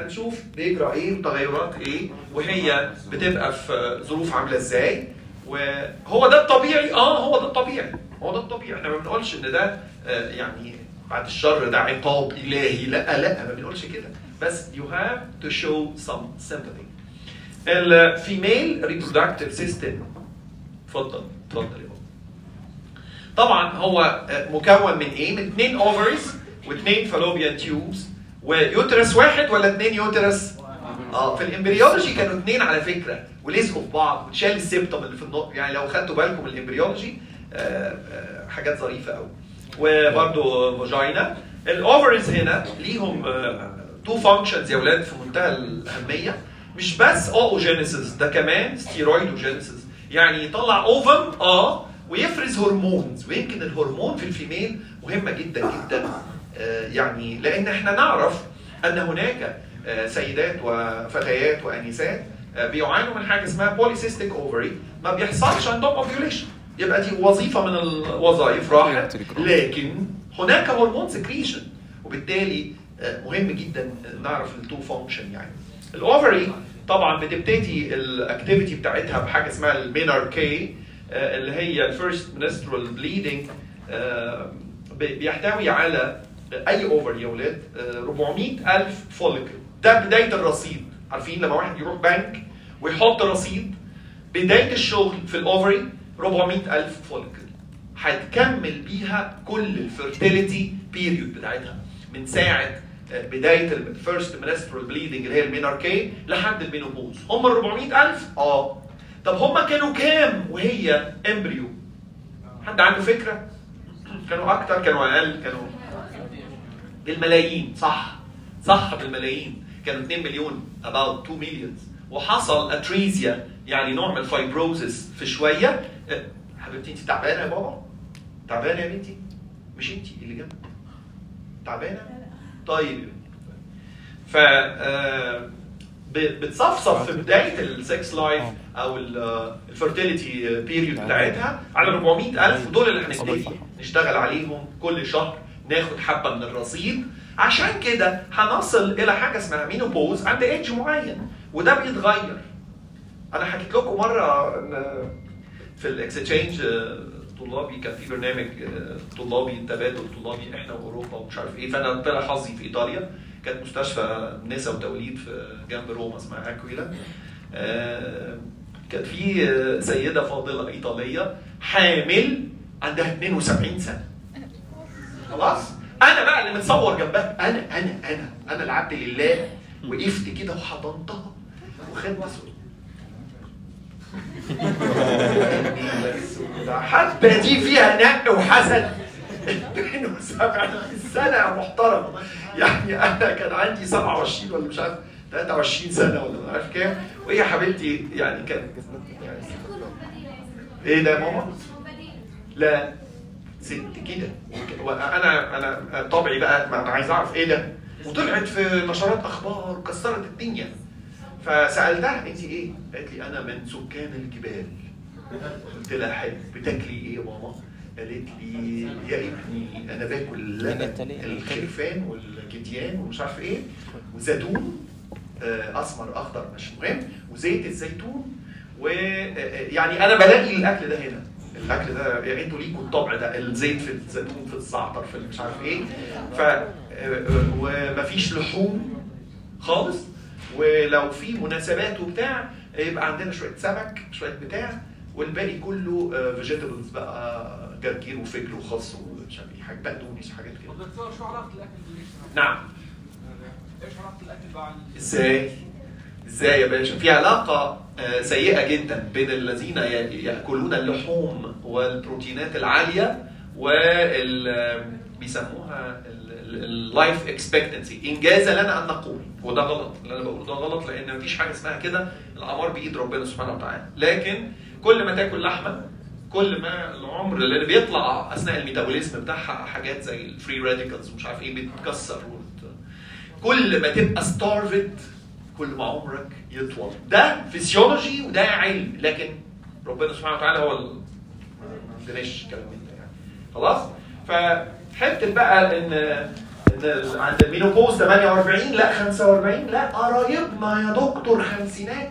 هنشوف بيجرى ايه وتغيرات ايه وهي بتبقى في ظروف عامله ازاي وهو ده الطبيعي اه هو ده الطبيعي هو ده الطبيعي احنا ما بنقولش ان ده آه، يعني بعد الشر ده عقاب الهي لا لا ما بنقولش كده بس you have to show some sympathy الفيميل reproductive system اتفضل اتفضل يا بابا طبعا هو آه، مكون من ايه؟ من اثنين اوفرز واثنين فالوبيان تيوبز ويوترس واحد ولا اثنين يوترس؟ اه في الامبريولوجي كانوا اثنين على فكره ولزقوا في بعض وتشال السيبتم اللي في النص يعني لو خدتوا بالكم من الامبريولوجي آه، آه، حاجات ظريفه قوي وبرده فاجينا الاوفرز هنا ليهم تو فانكشنز يا اولاد في منتهى الاهميه مش بس اوجينيسيس ده كمان ستيرويدوجينيسيس يعني يطلع اوفم اه ويفرز هرمونز ويمكن الهرمون في الفيميل مهمه جدا جدا آه، يعني لان احنا نعرف ان هناك آه، سيدات وفتيات وانسات آه، بيعانوا من حاجه اسمها بوليسيستيك اوفري ما بيحصلش عندهم اوفيوليشن يبقى دي وظيفه من الوظائف راحت لكن هناك هرمون سكريشن وبالتالي آه، مهم جدا نعرف التو فانكشن يعني الاوفري طبعا بتبتدي الاكتيفيتي بتاعتها بحاجه اسمها الميناركي اللي هي الفيرست منسترال بليدنج بيحتوي على اي اوفر يا ولاد 400 الف فوليكل ده بدايه الرصيد عارفين لما واحد يروح بنك ويحط رصيد بدايه الشغل في الاوفري 400 الف فوليكل هتكمل بيها كل الفيرتيليتي بيريود بتاعتها من ساعه آه، بدايه الفيرست منسترال بليدنج اللي هي الميناركي لحد المينوبوز هم ال 400000 اه طب هم كانوا كام وهي امبريو حد عنده فكره كانوا اكتر كانوا اقل كانوا بالملايين صح صح بالملايين كانوا 2 مليون about 2 مليون وحصل اتريزيا يعني نوع من الفايبروزس في شويه آه، حبيبتي انت تعبانه يا بابا تعبانه يا بنتي مش انت اللي جنبك تعبانه طيب يا بنتي ف آه، ب- بتصفصف في بدايه السكس لايف او الفيرتيليتي بيريود بتاعتها على 400000 دول اللي هنبتدي نشتغل عليهم كل شهر ناخد حبه من الرصيد عشان كده هنصل الى حاجه اسمها مينوبوز عند ايدج معين وده بيتغير انا حكيت لكم مره ان في الاكستشينج طلابي كان في برنامج آه، طلابي تبادل طلابي احنا واوروبا ومش عارف ايه فانا طلع حظي في ايطاليا كانت مستشفى نساء وتوليد في جنب روما اسمها اكويلا آه، كانت في آه، سيده فاضله ايطاليه حامل عندها 72 سنه خلاص انا بقى اللي متصور جنبها انا انا انا انا العبد لله وقفت كده وحضنتها وخدت صوت حتى دي فيها نق وحسد 72 سنة يا محترم يعني أنا كان عندي 27 ولا مش عارف 23 سنة ولا مش عارف كام وهي حبيبتي يعني كان يعني إيه ده يا ماما؟ لا ست كده وانا انا طبعي بقى ما عايز اعرف ايه ده وطلعت في نشرات اخبار وكسرت الدنيا فسالتها انت ايه؟ قالت لي انا من سكان الجبال قلت لها حلو بتاكلي ايه يا ماما؟ قالت لي يا ابني انا باكل لبن الخرفان والجديان ومش عارف ايه وزيتون آه، اسمر اخضر مش مهم وزيت الزيتون ويعني انا بلاقي الاكل ده هنا الاكل ده يعني انتوا ليكوا الطبع ده الزيت في الزيتون في الزعتر في مش عارف ايه ف آه، آه، ومفيش لحوم خالص ولو في مناسبات وبتاع يبقى عندنا شويه سمك شويه بتاع والباقي كله فيجيتابلز بقى جرجير وفجل وخس ومش عارف ايه حاجات بقدونس وحاجات كده طب دكتور شو علاقة الأكل بالليش؟ نعم ايش علاقة الأكل مع ال- ازاي ازاي يا باشا في علاقه آه، سيئه جدا بين الذين ي- ياكلون اللحوم والبروتينات العاليه وال بيسموها اللايف اكسبكتنسي انجاز لنا ان نقول وده غلط اللي انا بقوله ده غلط لان مفيش حاجه اسمها كده الاعمار بايد ربنا سبحانه وتعالى لكن كل ما تاكل لحمه كل ما العمر اللي بيطلع اثناء الميتابوليزم بتاعها حاجات زي الفري راديكالز ومش عارف ايه بتتكسر وت... كل ما تبقى ستارفد كل ما عمرك يطول ده فيسيولوجي وده علم لكن ربنا سبحانه وتعالى هو ال... ما عندناش كلام من ده يعني خلاص فحته بقى ان ان ال- عند المينوبوز 48 لا 45 لا قرايبنا يا دكتور خمسينات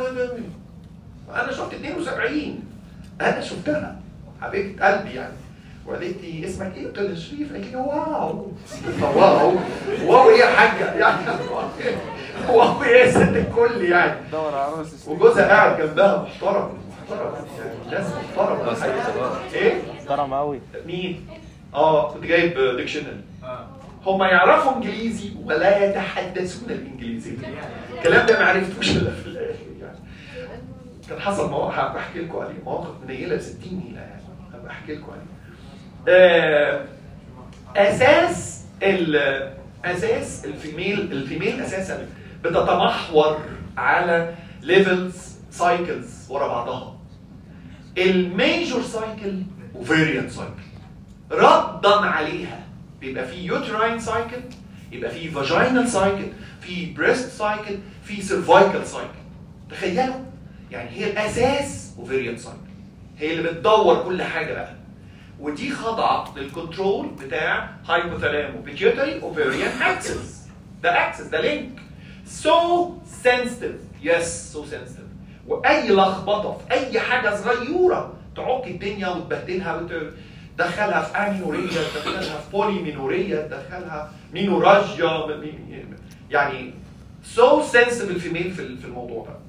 انا شفت 72 انا شفتها حبيبه قلبي يعني وقالت لي اسمك ايه؟ قلت لها شريف قالت لي واو واو واو ايه يا حاجه يعني واو ايه يا ست الكل يعني دور على عروس وجوزها قاعد جنبها محترم محترم يعني ناس محترمه الحقيقة. ايه؟ محترم قوي مين؟ اه كنت جايب ديكشنري اه هم يعرفوا انجليزي ولا يتحدثون الانجليزيه الكلام ده ما عرفتوش الا في الاخر يعني كان حصل مواقف هبقى احكي لكم عليه مواقف منيله ب 60 نيله يعني هبقى احكي لكم عليه آه، اساس ال اساس الفيميل الفيميل اساسا بتتمحور على ليفلز سايكلز ورا بعضها الميجور سايكل وفيريانت سايكل ردا عليها بيبقى في يوتراين سايكل يبقى في فاجينال سايكل في بريست سايكل في سيرفايكال سايكل تخيلوا يعني هي الاساس وفيريانت سايكل هي اللي بتدور كل حاجه بقى ودي خاضعه للكنترول بتاع هايبوثالامو بيتيوتري اوفيريان اكسس ده اكسس ده لينك سو سنسيتيف يس سو سنسيتيف واي لخبطه في اي حاجه صغيره تعك الدنيا وتبهدلها وتدخلها في امينوريه تدخلها في بوليمينوريه تدخلها مينوراجيا م- م- يعني سو سنسيتيف الفيميل في ال- في الموضوع ده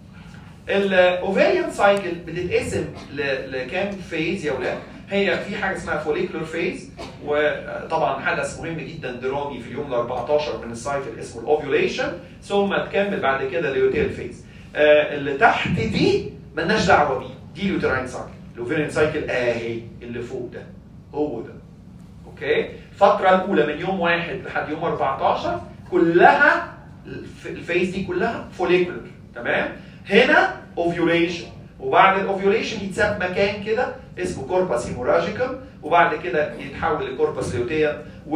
الاوفيريان سايكل بتتقسم ل- لكام فيز يا ولاد هي في حاجه اسمها فوليكولر فيز وطبعا حدث مهم جدا درامي في اليوم ال 14 من السايكل اسمه الاوفيوليشن ثم تكمل بعد كده اليوتيل فيز آه، اللي تحت دي ملناش دعوه بيه دي اليوتراين سايكل الاوفيريان سايكل اهي اللي فوق ده هو ده اوكي الفتره الاولى من يوم واحد لحد يوم 14 كلها الف- الفيز دي كلها فوليكولر تمام هنا اوفيوليشن وبعد الاوفيوليشن يتساب مكان كده اسمه كوربس هيموراجيكم وبعد كده يتحول لكوربس ليوتيم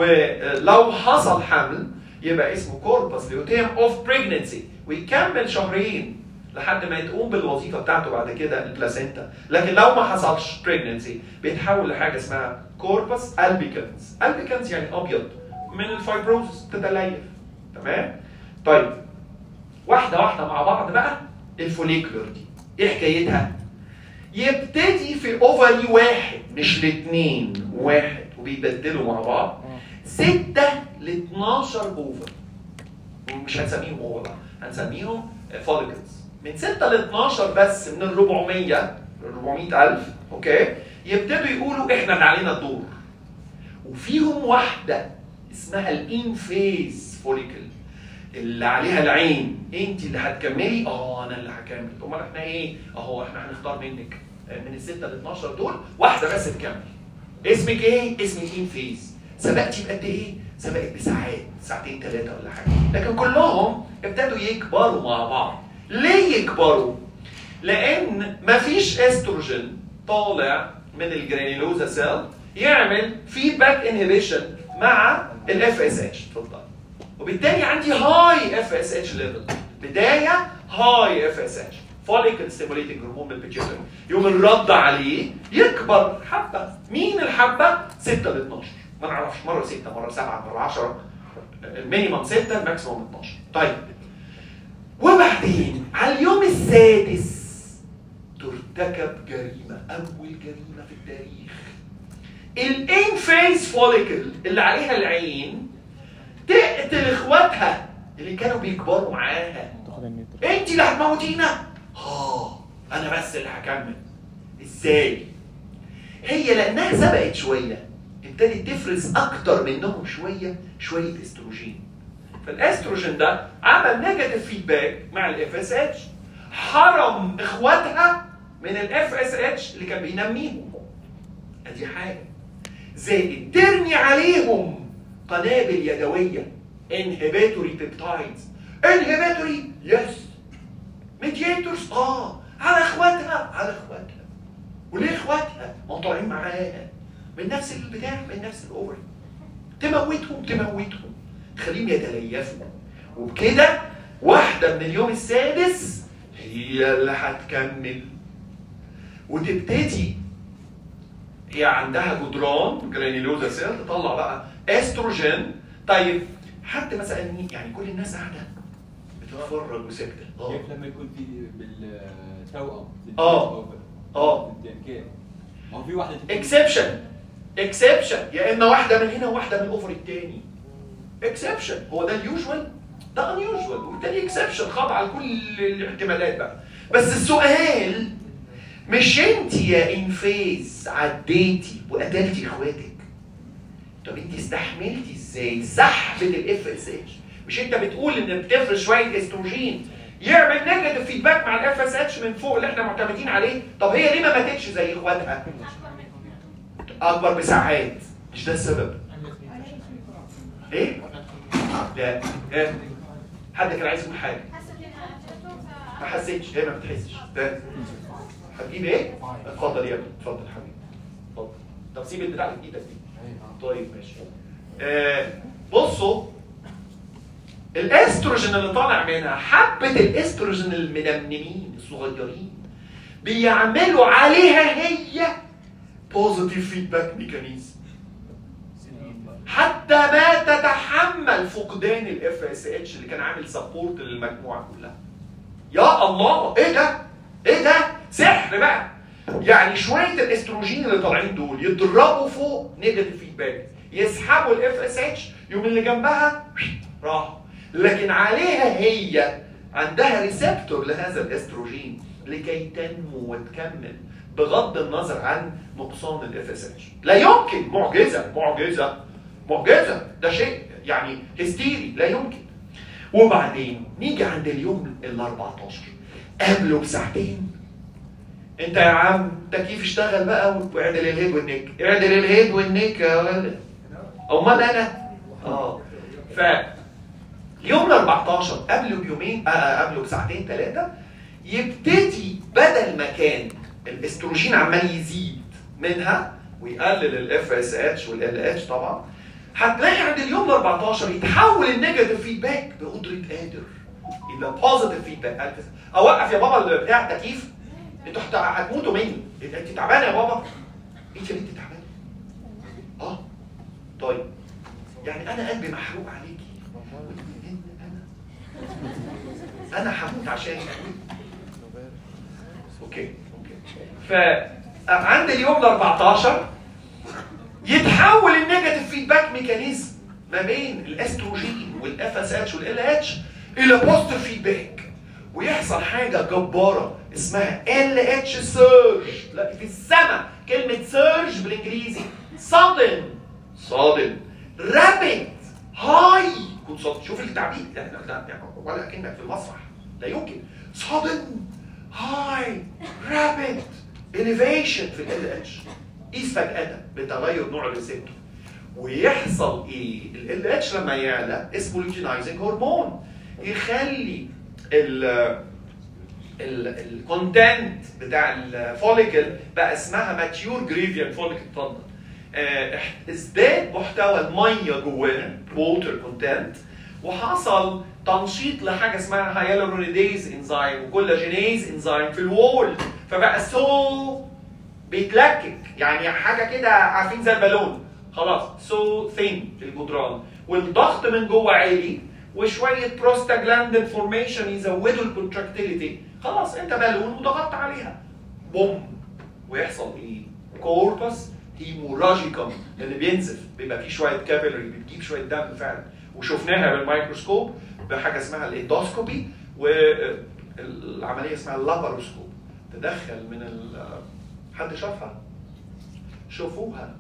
ولو حصل حمل يبقى اسمه كوربس ليوتيم اوف بريجننسي ويكمل شهرين لحد ما يتقوم بالوظيفه بتاعته بعد كده البلاسينتا لكن لو ما حصلش بريجننسي بيتحول لحاجه اسمها كوربس البيكنز البيكنز يعني ابيض من الفايبروزس تتليف تمام طيب واحده واحده مع بعض بقى الفوليكولر دي ايه حكايتها يبتدي في اوفري واحد مش الاثنين واحد وبيبدلوا مع بعض 6 ل 12 اوفر مش هنسميهم اوفر بقى هنسميهم فوليكلز من 6 ل 12 بس من ال 400 ال 400000 اوكي يبتدوا يقولوا احنا اللي علينا الدور وفيهم واحده اسمها الان فيز فوليكل اللي عليها العين انت اللي هتكملي اه انا اللي هكمل امال احنا ايه اهو احنا هنختار منك من الستة ل 12 دول واحده بس تكمل اسمك ايه اسمك ان فيز سبقتي بقد ايه سبقت بساعات ساعتين ثلاثه ولا حاجه لكن كلهم ابتدوا يكبروا مع بعض ليه يكبروا لان مفيش استروجين طالع من الجرانيلوزا سيل يعمل فيدباك انهبيشن مع الاف اس اتش اتفضل وبالتالي عندي هاي اف اس اتش ليفل بدايه هاي اف اس اتش فوليكل ستيموليتنج هرمون من البيتيوتري يوم الرد عليه يكبر حبه مين الحبه 6 ل 12 ما نعرفش مره 6 مره 7 مره 10 المينيمم 6 الماكسيموم 12 طيب وبعدين على اليوم السادس ترتكب جريمه اول جريمه في التاريخ الان فيس فوليكل اللي عليها العين تقتل اخواتها اللي كانوا بيكبروا معاها تاخد النيوترون انت اللي هتموتينا اه انا بس اللي هكمل ازاي هي لانها سبقت شويه ابتدت تفرز اكتر منهم شويه شويه استروجين فالاستروجين ده عمل نيجاتيف فيدباك مع الاف اس اتش حرم اخواتها من الاف اس اتش اللي كان بينميهم ادي حاجه زائد ترمي عليهم قنابل يدويه انهبيتوري بيبتايدز انهبيتوري يس ميدياتورز اه على اخواتها على اخواتها وليه اخواتها؟ ما هم طالعين معاها من نفس البتاع من نفس الاوفر تموتهم تموتهم تخليهم يتليفوا وبكده واحده من اليوم السادس هي اللي هتكمل وتبتدي هي عندها جدران جرانيلوزا سيل تطلع بقى استروجين طيب حد مثلا يعني كل الناس قاعده بتتفرج وساكته اه كيف لما يكون في بالتوأم آه. آه. كيف؟ ما هو في واحدة تكون- اكسبشن اكسبشن يا اما واحده من هنا وواحده من الاوفر الثاني اكسبشن هو ده اليوجوال ده انيوجوال وبالتالي اكسبشن خاضع لكل الاحتمالات بقى بس السؤال مش انت يا انفاز عديتي وقتلتي اخواتك طب انت استحملتي ازاي سحبه الاف اس اتش مش انت بتقول ان بتفرز شويه استروجين يعمل نيجاتيف فيدباك مع الاف اس اتش من فوق اللي احنا معتمدين عليه طب هي ليه ما ماتتش زي اخواتها اكبر بساعات مش ده السبب ايه لا إيه؟ حد كان عايز يقول حاجه ما حسيتش هي ما بتحسش ده هتجيب ايه اتفضل يا ابني اتفضل حبيبي اتفضل طب سيب البتاع اللي في ايدك دي طيب ماشي آه بصوا الاستروجين اللي طالع منها حبه الاستروجين المنمنمين الصغيرين بيعملوا عليها هي بوزيتيف فيدباك ميكانيزم حتى ما تتحمل فقدان الاف اس اتش اللي كان عامل سبورت للمجموعه كلها يا الله ايه ده ايه ده سحر بقى يعني شويه الاستروجين اللي طالعين دول يضربوا فوق نيجاتيف فيدباك يسحبوا الاف اس اتش يوم اللي جنبها راحوا لكن عليها هي عندها ريسبتور لهذا الاستروجين لكي تنمو وتكمل بغض النظر عن نقصان الاف اس اتش لا يمكن معجزه معجزه معجزه ده شيء يعني هستيري لا يمكن وبعدين نيجي عند اليوم ال 14 قبله بساعتين انت يا عم تكييف اشتغل بقى واعدل الهيد والنيك اعدل الهيد والنيك يا ولد امال انا اه ف يوم ال 14 قبله بيومين آه قبله بساعتين ثلاثه يبتدي بدل ما كان الاستروجين عمال يزيد منها ويقلل الاف اس اتش والال اتش طبعا هتلاقي عند اليوم ال 14 يتحول النيجاتيف فيدباك بقدره قادر الى بوزيتيف فيدباك اوقف يا بابا بتاع التكييف انتوا هت- هتموتوا مني انت تعبانه يا بابا انت اللي انت تعبانه اه طيب يعني انا قلبي محروق عليكي انا انا هموت عشان اوكي اوكي فعند اليوم ال 14 يتحول النيجاتيف فيدباك ميكانيزم ما بين الاستروجين والاف اس اتش والال اتش الى بوزيتيف فيدباك ويحصل حاجه جباره اسمها ال اتش سيرج لا في السماء كلمه سيرج بالانجليزي صادم صادم رابid هاي كنت صادم شوف التعبير لا لا لا يعني ولا كانك في المسرح لا يمكن صادم هاي رابid elevation في ال اتش قيس فجأة بتغير نوع الريسبتور ويحصل ايه؟ ال اتش لما يعلى اسمه لوتينايزنج هرمون يخلي ال الكونتنت بتاع الفوليكل بقى اسمها ماتيور جريفيان فوليكل اتفضل آه، ازداد محتوى الميه جواها ووتر كونتنت وحصل تنشيط لحاجه اسمها هيالورونيديز انزيم وكولاجينيز انزيم في الوول فبقى سو بيتلكك يعني حاجه كده عارفين زي البالون خلاص سو ثين في الجدران والضغط من جوه عالي وشويه بروستاجلاندين فورميشن يزودوا الكونتراكتيليتي خلاص انت بالون وضغطت عليها بوم ويحصل ايه؟ كوربس هيموراجيكم اللي بينزف بيبقى فيه شويه كابيلري بتجيب شويه دم فعلا وشفناها بالميكروسكوب بحاجه اسمها الاندوسكوبي والعمليه اسمها اللاباروسكوب تدخل من ال حد شافها؟ شوفوها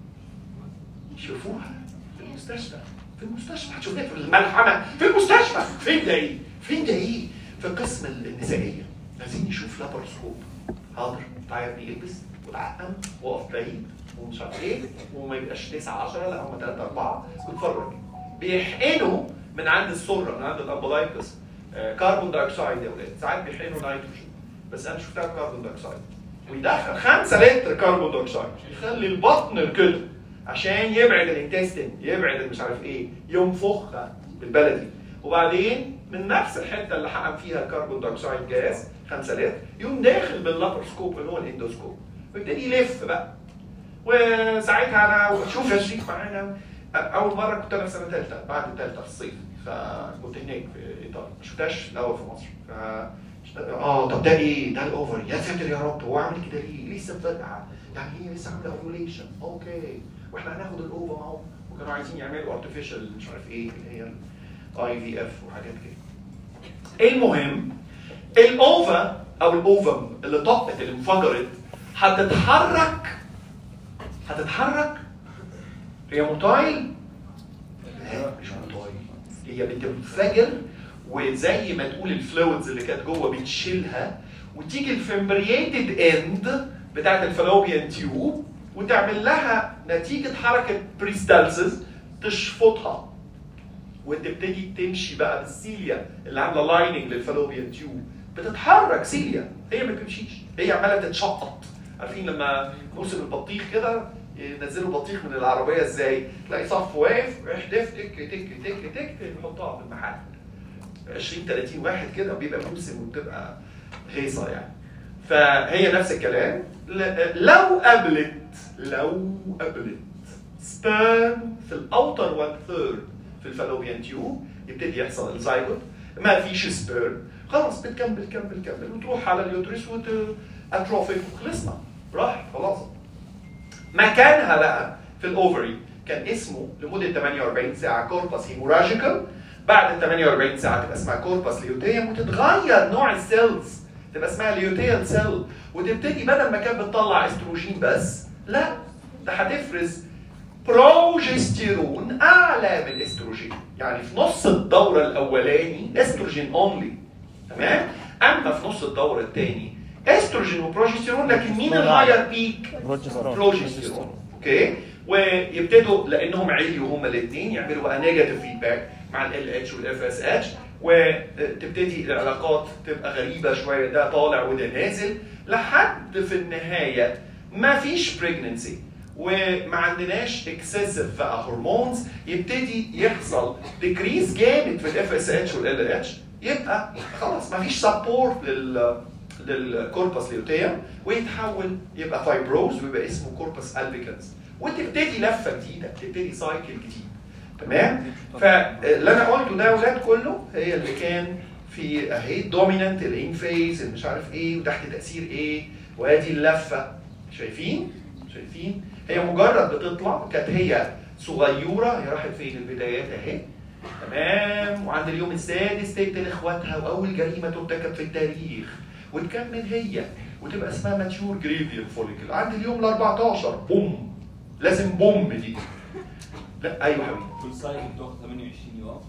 شوفوها في المستشفى في المستشفى هتشوفوها في الملحمه في المستشفى فين ده ايه؟ فين ده ايه؟ في قسم النسائيه عايزين نشوف لاباروسكوب حاضر تعالى يا ابني البس وتعقم وقف بعيد ومش عارف ايه وما يبقاش 9 10 لا هم 3 4 واتفرج بيحقنوا من عند السره من عند الامبلايكس آه، كربون دايوكسيد يا ولاد ساعات بيحقنوا نيتروجين بس انا شفتها كربون دايوكسيد ويدخل 5 لتر كربون دايوكسيد يخلي البطن كده عشان يبعد الانتستين يبعد مش عارف ايه ينفخها بالبلدي وبعدين من نفس الحته اللي حقن فيها الكربون دايوكسيد جاز 5 لتر يقوم داخل باللابروسكوب اللي هو الاندوسكوب ويبتدي يلف بقى وساعتها انا شوف يا شريف معانا اول مره كنت انا في سنه ثالثه بعد الثالثه في الصيف فكنت هناك في ايطاليا ما شفتهاش الاول في مصر ف اه طب ده ايه؟ ده الاوفر يا ساتر يا رب هو عامل كده ليه؟ لسه بتقع يعني هي لسه عامله اوفيوليشن اوكي واحنا هناخد الاوفر اهو وكانوا عايزين يعملوا ارتفيشال مش عارف ايه اللي هي الاي في اف وحاجات كده المهم الاوفا او الاوفم اللي طقت اللي انفجرت هتتحرك هتتحرك هي موتايل لا مش موتايل هي بتنفجر وزي ما تقول الفلويدز اللي كانت جوه بتشيلها وتيجي الفمبرييتد اند بتاعت الفالوبيان تيوب وتعمل لها نتيجه حركه بريستالسز تشفطها وتبتدي تمشي بقى بالسيليا اللي عامله لايننج للفالوبيان تيوب بتتحرك سيليا هي ما بتمشيش هي عماله تتشقط عارفين لما موسم البطيخ كده ينزلوا بطيخ من العربيه ازاي تلاقي صف واقف احدف تك تك تك تك نحطها في المحل 20 30 واحد كده بيبقى موسم وبتبقى هيصه يعني فهي نفس الكلام ل- لو قابلت لو قابلت سبيرم في الاوتر 1 ثيرد في الفالوبيان تيوب يبتدي يحصل الزايجوت ما فيش سبيرم خلاص بتكمل كمل كمل وتروح على اليوتريس وتاتروفيك وخلصنا راحت خلاص مكانها بقى في الاوفري كان اسمه لمده 48 ساعه كوربس هيموراجيكال بعد ال 48 ساعه تبقى اسمها كوربس ليوتيوم وتتغير نوع السيلز تبقى اسمها ليوتيال سيل وتبتدي بدل ما كانت بتطلع استروجين بس لا ده هتفرز بروجستيرون اعلى من الاستروجين يعني في نص الدوره الاولاني استروجين اونلي تمام اما في نص الدوره الثاني استروجين وبروجستيرون لكن مين الهاير بيك بروجسترون. بروجستيرون اوكي ويبتدوا لانهم عليوا هما الاثنين يعملوا بقى نيجاتيف فيدباك مع ال اتش والاف اس اتش وتبتدي العلاقات تبقى غريبه شويه ده طالع وده نازل لحد في النهايه ما فيش بريجننسي وما عندناش اكسسيف بقى هرمونز يبتدي يحصل ديكريز جامد في الاف اس اتش والال اتش يبقى خلاص ما فيش سبورت لل للكوربس ليوتيوم ويتحول يبقى فايبروز ويبقى اسمه كوربس البيكنز وتبتدي لفه جديده تبتدي سايكل جديد تمام فاللي انا قلته ده يا اولاد كله هي اللي كان في اهي دومينانت الان فيز مش عارف ايه وتحت تاثير ايه وادي اللفه شايفين شايفين هي مجرد بتطلع كانت هي صغيره هي راحت فين البدايات اهي تمام وعند اليوم السادس تقتل اخواتها واول جريمه ترتكب في التاريخ وتكمل هي وتبقى اسمها ماتشور جريفيال فوليكل عند اليوم ال 14 بوم لازم بوم دي لا ايوه حبيبي كل سايكل بتاخد 28 يوم او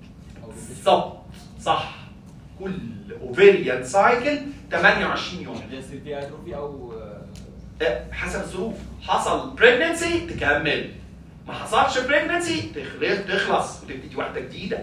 بالظبط صح كل اوفيريان سايكل 28 يوم يعني يصير فيها اتروفي او آه، آه، حسب الظروف حصل بريجننسي تكمل ما حصلش بريجننسي تخلص تخلص وتبتدي واحده جديده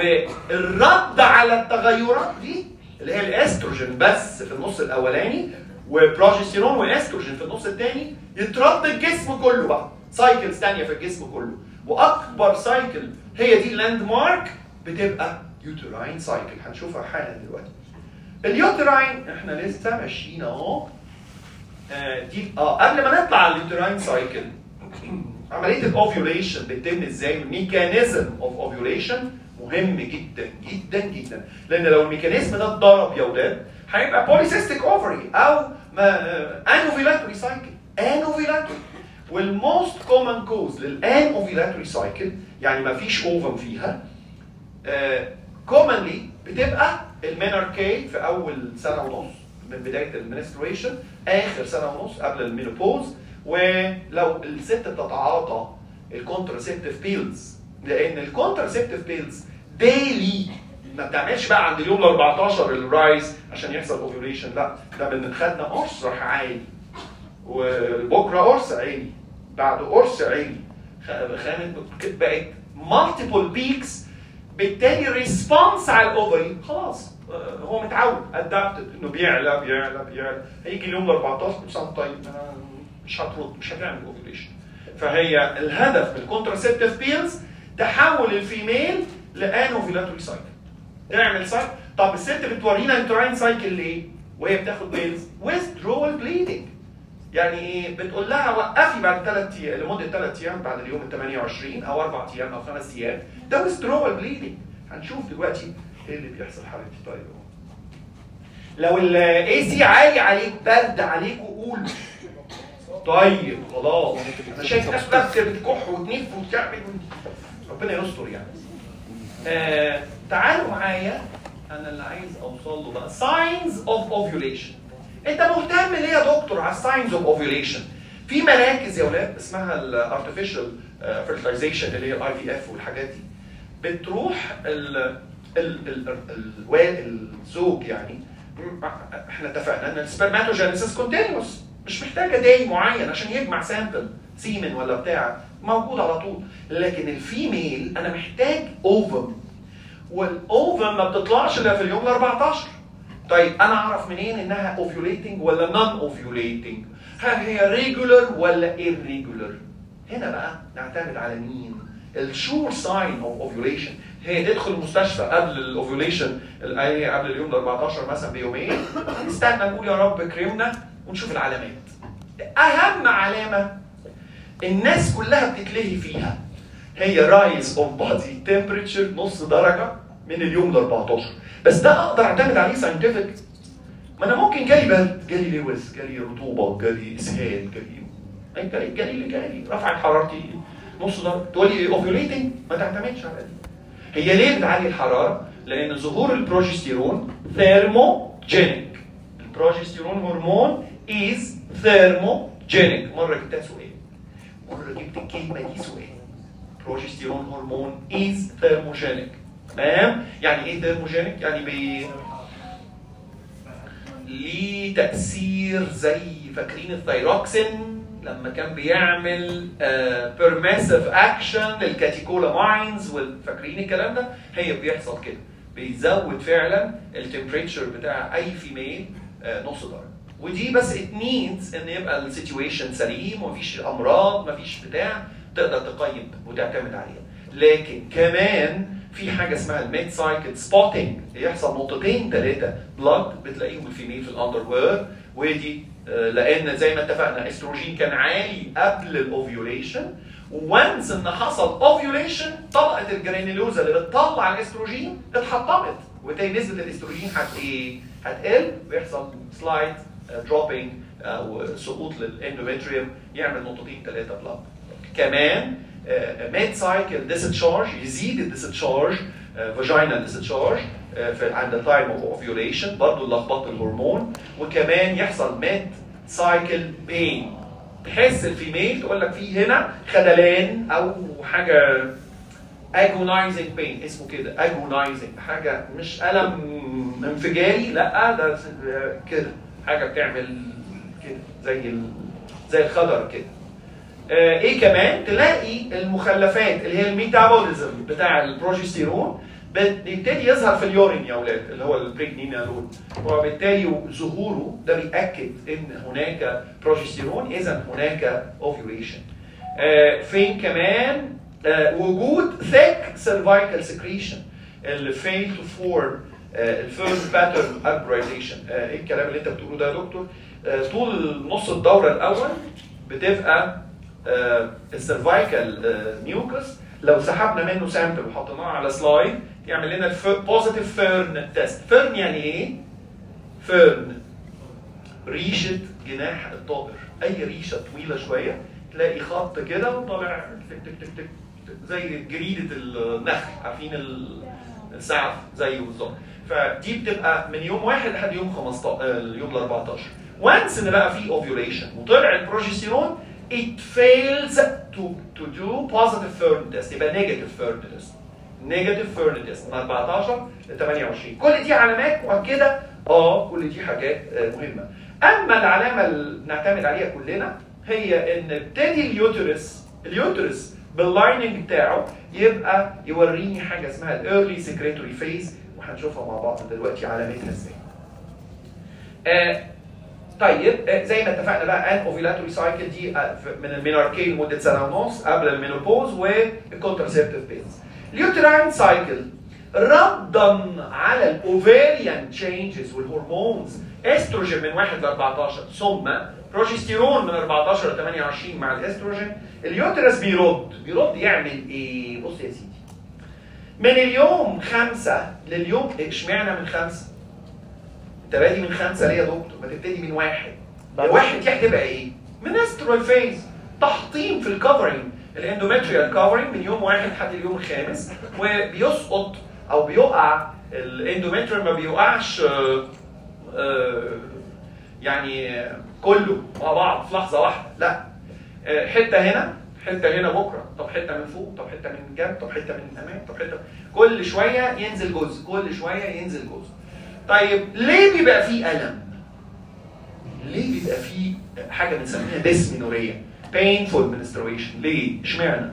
والرد على التغيرات دي اللي هي الاستروجين بس في النص الاولاني وبروجستيرون واستروجين في النص الثاني يترد الجسم كله بقى سايكلز ثانيه في الجسم كله واكبر سايكل هي دي اللاند مارك بتبقى يوتراين سايكل هنشوفها حالا دلوقتي اليوتراين احنا لسه ماشيين اهو آه، دي اه قبل ما نطلع على اليوتراين سايكل عمليه الاوفيوليشن بتتم ازاي الميكانيزم اوف اوفيوليشن مهم جدا جدا جدا لان لو الميكانيزم ده اتضرب يا اولاد هيبقى بوليسيستيك اوفري او انوفيلاتوري سايكل انوفيلاتوري والموست كومن كوز للان اوفيلاتوري سايكل يعني ما فيش اوفم فيها كومنلي بتبقى الميناركي في اول سنه ونص من بدايه المنستريشن اخر سنه ونص قبل المينوبوز ولو الست بتتعاطى الكونتراسيبتيف بيلز لان الكونتراسيبتيف بيلز ديلي ما بتعملش بقى عند اليوم ال 14 الرايز عشان يحصل اوفيوليشن لا ده من خدنا قرص راح عالي وبكره قرص عالي بعد قرص عالي خ- خامت بقت مالتيبل بيكس بالتالي ريسبونس على الاوفري خلاص آه، هو متعود ادابتد انه بيعلى بيعلى بيعلى هيجي اليوم ال 14 كل سنه طيب آه، مش هترد مش هتعمل اوفيوليشن فهي الهدف من الكونتراسيبتيف بيلز تحول الفيميل لان اوفيلاتوري سايكل تعمل سايكل طب الست بتورينا التراين سايكل ليه؟ وهي بتاخد بيلز withdrawal bleeding يعني ايه بتقول لها وقفي بعد ثلاث ايام لمده ثلاث ايام بعد اليوم ال 28 او اربع ايام او خمس ايام ده withdrawal bleeding هنشوف دلوقتي ايه اللي بيحصل حبيبتي طيب اهو لو الاي سي عالي عليك برد عليك قول طيب خلاص انا شايف ناس بس بتكح وتنف وتعمل ربنا يستر يعني آه تعالوا معايا انا اللي عايز اوصل له بقى signs of ovulation انت مهتم ليه يا دكتور على signs of ovulation في مراكز يا ولاد اسمها الارتفيشال fertilization اللي هي الاي في اف والحاجات دي بتروح ال ال ال ال الزوج يعني احنا اتفقنا ان السبرماتوجينيسيس كونتينوس مش محتاجه داي معين عشان يجمع سامبل سيمن ولا بتاع موجود على طول لكن الفيميل انا محتاج اوفم والاوفم ما بتطلعش الا في اليوم ال 14 طيب انا اعرف منين انها اوفيوليتنج ولا نون اوفيوليتنج هل هي ريجولر ولا irregular هنا بقى نعتمد على مين الشور ساين اوف اوفيوليشن هي تدخل المستشفى قبل الاوفيوليشن الاي قبل اليوم ال 14 مثلا بيومين نستنى نقول يا رب كرمنا ونشوف العلامات اهم علامه الناس كلها بتتلهي فيها هي رايز اوف بادي تمبريتشر نص درجه من اليوم ال 14 بس ده اقدر اعتمد عليه ساينتفك ما انا ممكن جالي برد جالي لوز جالي رطوبه جالي اسهال جالي جالي جالي اللي جالي رفعت حرارتي نص درجه تقول لي اوفيوليتنج ما تعتمدش على دي هي ليه بتعلي الحراره؟ لان ظهور البروجستيرون ثيرموجينيك البروجستيرون هرمون از ثيرموجينيك مره جبتها سؤال مره جبت الكلمه دي سؤال بروجستيرون هرمون از ثيرموجينيك تمام يعني ايه ثيرموجينيك يعني بي ليه تاثير زي فاكرين الثايروكسين لما كان بيعمل بيرميسيف اكشن للكاتيكولاماينز فاكرين الكلام ده هي بيحصل كده بيزود فعلا التمبريتشر بتاع اي فيميل نص درجه ودي بس ات نيدز ان يبقى السيتويشن سليم ومفيش امراض مفيش بتاع تقدر تقيم وتعتمد عليها لكن كمان في حاجه اسمها الميد سايكل سبوتنج يحصل نقطتين ثلاثه بلاد بتلاقيهم الفيميل في الاندر وير ودي لان زي ما اتفقنا استروجين كان عالي قبل الاوفيوليشن وانس ان حصل اوفيوليشن طبقه الجرانيلوزا اللي بتطلع الاستروجين اتحطمت وبالتالي نسبه الاستروجين هت ايه؟ هتقل ويحصل سلايد دروبينج او سقوط للاندومتريوم يعمل نقطتين ثلاثه بلاد كمان ميد سايكل ديسشارج يزيد الديسشارج فاجينال ديسشارج في عند التايم اوف اوفيوليشن برضه لخبطه الهرمون وكمان يحصل ميد سايكل بين تحس الفيميل تقول لك في هنا خدلان او حاجه اجونايزنج بين اسمه كده اجونايزنج حاجه مش الم انفجاري لا ده كده حاجه بتعمل كده زي ال... زي الخضر كده آه ايه كمان تلاقي المخلفات اللي هي الميتابوليزم بتاع البروجستيرون بيبتدي يظهر في اليورين يا اولاد اللي هو البريجنينالون وبالتالي ظهوره ده بيأكد ان هناك بروجستيرون اذا هناك اوفيوليشن آه فين كمان آه وجود ثيك سيرفايكال سكريشن اللي فيل تو فورم الفيرست باترن ابرايزيشن ايه الكلام اللي انت بتقوله ده يا دكتور آه طول نص الدوره الاول بتبقى السيرفايكال ميوكس لو سحبنا منه سامبل وحطيناه على سلايد يعمل لنا بوزيتيف فيرن تيست فيرن يعني ايه فيرن ريشه جناح الطائر اي ريشه طويله شويه تلاقي خط كده وطالع تك تك تك تك زي جريده النخل عارفين السعف زيه بالظبط فدي بتبقى من يوم واحد لحد يوم 15 اليوم ال 14 وانس ان بقى في اوفيوليشن وطلع البروجستيرون it fails to to do positive Fernet test يبقى negative Fernet test negative Fernet test من 14 ل 28 كل دي علامات مؤكده اه كل دي حاجات مهمه اما العلامه اللي نعتمد عليها كلنا هي ان ابتدي اليوترس اليوترس باللايننج بتاعه يبقى يوريني حاجه اسمها الايرلي سكريتوري فيز وهنشوفها مع بعض دلوقتي علامتها ازاي. آه طيب زي ما اتفقنا بقى ان اوفيلاتوري سايكل دي من الميناركي لمده سنه ونص قبل المينوبوز والكونترسبتيف بيلز. اليوتراين سايكل ردا على الاوفيريان تشينجز والهرمونز استروجين من 1 ل 14 ثم بروجستيرون من 14 ل 28 مع الاستروجين اليوترس بيرد بيرد يعمل ايه؟ بص يا سيدي من اليوم خمسة لليوم اشمعنى من خمسة؟ انت بادي من خمسة ليه يا دكتور؟ ما تبتدي من واحد واحد دي هتبقى ايه؟ منسترال فيز تحطيم في الكفرنج الاندومتريال كفرنج من يوم واحد لحد اليوم الخامس وبيسقط او بيقع الاندومتريال ما بيقعش آه، آه، يعني كله مع بعض في لحظه واحده لا آه، حته هنا حته هنا بكره طب حته من فوق طب حته من جنب طب حته من امام طب حته كل شويه ينزل جزء كل شويه ينزل جزء طيب ليه بيبقى فيه الم ليه بيبقى فيه حاجه بنسميها ديسمينوريا painful menstruation ليه اشمعنى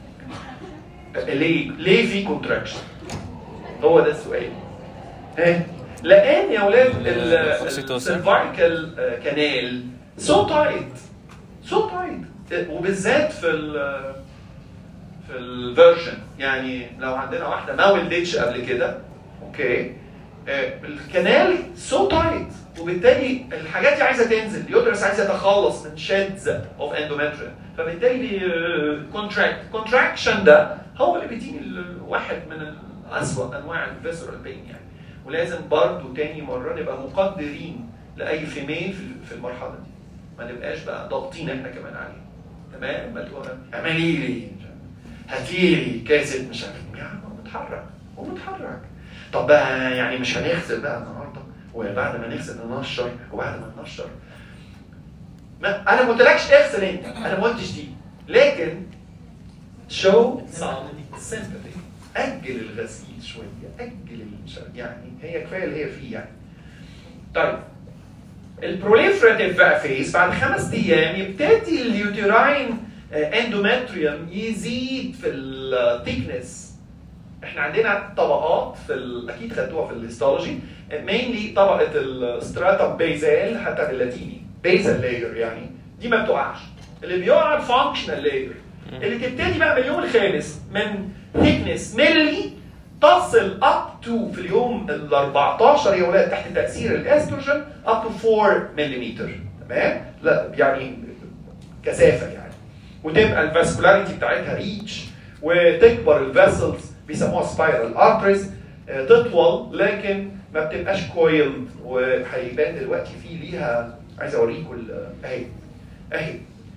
ليه ليه في كونتراكشن هو ده السؤال ها لان يا اولاد الأوكسيتوسين. السيرفايكال كانال سو تايت سو تايت وبالذات في ال في الفيرجن يعني لو عندنا واحده ما ولدتش قبل كده اوكي آه، الكنال سو تايت وبالتالي الحاجات دي عايزه تنزل اليوترس عايز يتخلص من شدز اوف اندومتريال فبالتالي كونتراكت كونتراكشن ده هو اللي بيديني ال- واحد من اسوأ انواع الفيسرال بين يعني ولازم برضه تاني مره نبقى مقدرين لاي فيميل في- في المرحله دي ما نبقاش بقى ضاغطين احنا كمان عليه تمام ما تقول اعملي لي هاتي لي كاسه مش عارف يا عم هو متحرك هو متحرك طب بقى يعني مش هنغسل بقى النهارده وبعد ما نغسل ننشر وبعد ما ننشر ما انا ما قلتلكش اغسل انت انا ما قلتش دي لكن show some sympathy اجل الغسيل شويه اجل المش عارف- يعني هي كفايه اللي هي فيه يعني طيب البروليفراتيف بقى فيز بعد خمس ايام يبتدي اليوتيراين اندومتريوم يزيد في الثيكنس احنا عندنا طبقات في ال... اكيد خدتوها في الهيستولوجي مينلي طبقه الستراتم بيزال حتى باللاتيني بيزال لاير يعني دي ما بتقعش اللي بيقع الفانكشنال لاير اللي تبتدي بقى من اليوم الخامس من ثيكنس ملي تصل اب تو في اليوم ال 14 يا ولاد تحت تاثير الاستروجين اب تو 4 ملم تمام؟ لا يعني كثافه يعني وتبقى الفاسكولاريتي بتاعتها ريتش وتكبر الفاسلز بيسموها سبايرال ارتريز تطول لكن ما بتبقاش كويلد وهيبان دلوقتي في ليها عايز اوريكم ال- اهي اهي